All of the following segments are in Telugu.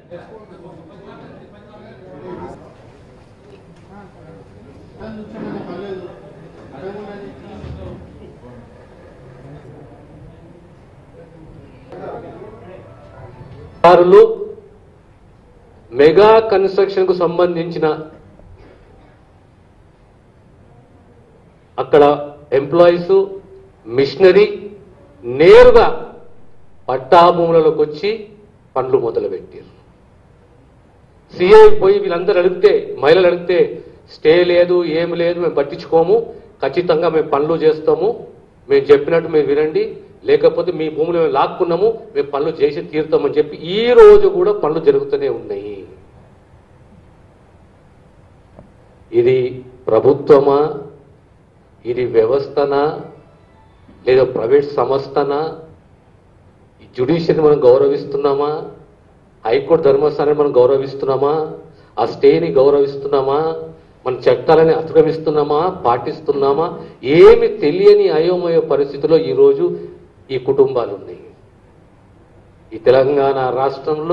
అధికారులు మెగా కన్స్ట్రక్షన్ కు సంబంధించిన అక్కడ ఎంప్లాయీస్ మిషనరీ నేరుగా పట్టా భూములలోకి వచ్చి పనులు మొదలుపెట్టారు సిఐ పోయి వీళ్ళందరూ అడిగితే మహిళలు అడిగితే స్టే లేదు ఏమి లేదు మేము పట్టించుకోము ఖచ్చితంగా మేము పనులు చేస్తాము మేము చెప్పినట్టు మీరు వినండి లేకపోతే మీ భూములు మేము లాక్కున్నాము మేము పనులు చేసి తీరుతామని చెప్పి ఈ రోజు కూడా పనులు జరుగుతూనే ఉన్నాయి ఇది ప్రభుత్వమా ఇది వ్యవస్థనా లేదా ప్రైవేట్ సంస్థనా ఈ జ్యుడిషియర్ని మనం గౌరవిస్తున్నామా హైకోర్టు ధర్మస్థానాన్ని మనం గౌరవిస్తున్నామా ఆ స్టేని గౌరవిస్తున్నామా మన చట్టాలని అతిక్రమిస్తున్నామా పాటిస్తున్నామా ఏమి తెలియని అయోమయ పరిస్థితిలో ఈరోజు ఈ కుటుంబాలు ఉన్నాయి ఈ తెలంగాణ రాష్ట్రంలో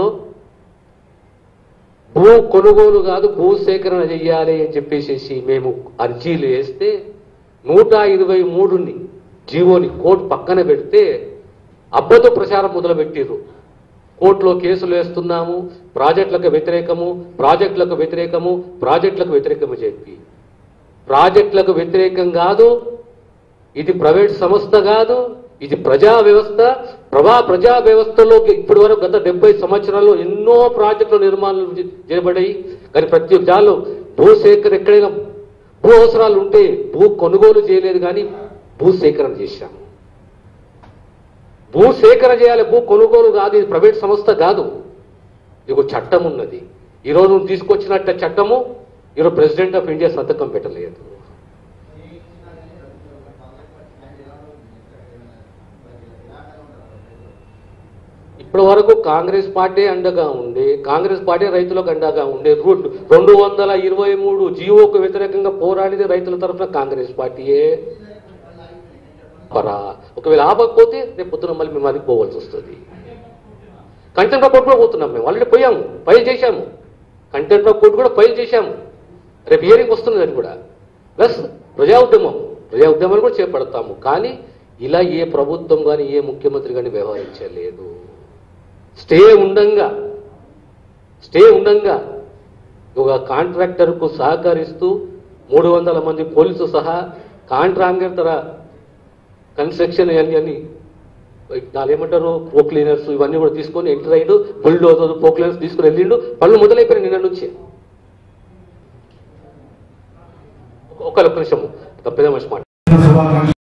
భూ కొనుగోలు కాదు భూ సేకరణ చెయ్యాలి అని చెప్పేసి మేము అర్జీలు వేస్తే నూట ఇరవై మూడుని జీవోని కోర్టు పక్కన పెడితే అబ్బత ప్రచారం మొదలుపెట్టిర్రు కోర్టులో కేసులు వేస్తున్నాము ప్రాజెక్టులకు వ్యతిరేకము ప్రాజెక్టులకు వ్యతిరేకము ప్రాజెక్టులకు వ్యతిరేకము చెప్పి ప్రాజెక్టులకు వ్యతిరేకం కాదు ఇది ప్రైవేట్ సంస్థ కాదు ఇది ప్రజా వ్యవస్థ ప్రభా ప్రజా వ్యవస్థలో ఇప్పటి వరకు గత డెబ్బై సంవత్సరాల్లో ఎన్నో ప్రాజెక్టులు నిర్మాణాలు చే- చేయబడ్డాయి కానీ ప్రతి జాలు భూ సేకరణ ఎక్కడైనా భూ అవసరాలు ఉంటే భూ కొనుగోలు చేయలేదు కానీ భూ సేకరణ చేశాము భూ సేకరణ చేయాలి భూ కొనుగోలు కాదు ఇది ప్రైవేట్ సంస్థ కాదు ఇది ఒక చట్టం ఉన్నది ఈరోజు నువ్వు తీసుకొచ్చినట్ట చట్టము ఈరోజు ప్రెసిడెంట్ ఆఫ్ ఇండియా సంతకం పెట్టలేదు ఇప్పటి వరకు కాంగ్రెస్ పార్టీ అండగా ఉండే కాంగ్రెస్ పార్టీ రైతులకు అండగా ఉండే రూ- రెండు వందల ఇరవై మూడు జీవోకు వ్యతిరేకంగా పోరాడితే రైతుల తరఫున కాంగ్రెస్ పార్టీయే పరా ఒకవేళ ఆపకపోతే రేపు పొద్దున మళ్ళీ మేము అది పోవాల్సి వస్తుంది కంటెంట్ కోర్టు కూడా పోతున్నాం మేము ఆల్రెడీ పోయాము ఫైల్ చేశాము కంటెంట్ కోర్టు కూడా ఫైల్ చేశాము రేపు హియరింగ్ వస్తున్నది అది కూడా ప్లస్ ప్రజా ఉద్యమం ప్రజా ఉద్యమాన్ని కూడా చేపడతాము కానీ ఇలా ఏ ప్రభుత్వం కానీ ఏ ముఖ్యమంత్రి కానీ వ్యవహరించలేదు స్టే ఉండంగా స్టే ఉండంగా ఒక కాంట్రాక్టర్కు సహకరిస్తూ మూడు వందల మంది పోలీసు సహా కాంట్రాక్టర్ కన్స్ట్రక్షన్ ఇవన్నీ అన్ని దాని ఏమంటారు పో క్లీనర్స్ ఇవన్నీ కూడా తీసుకొని ఎంటర్ అయ్యిండు బుల్డోజర్ పో క్లీనర్స్ తీసుకుని వెళ్ళిండు పనులు మొదలైపోయినాయి నిన్న నుంచి ఒక ఒక్క నిమిషం ఒక పెద్ద మనిషి మాట శుభాకాంక్షలు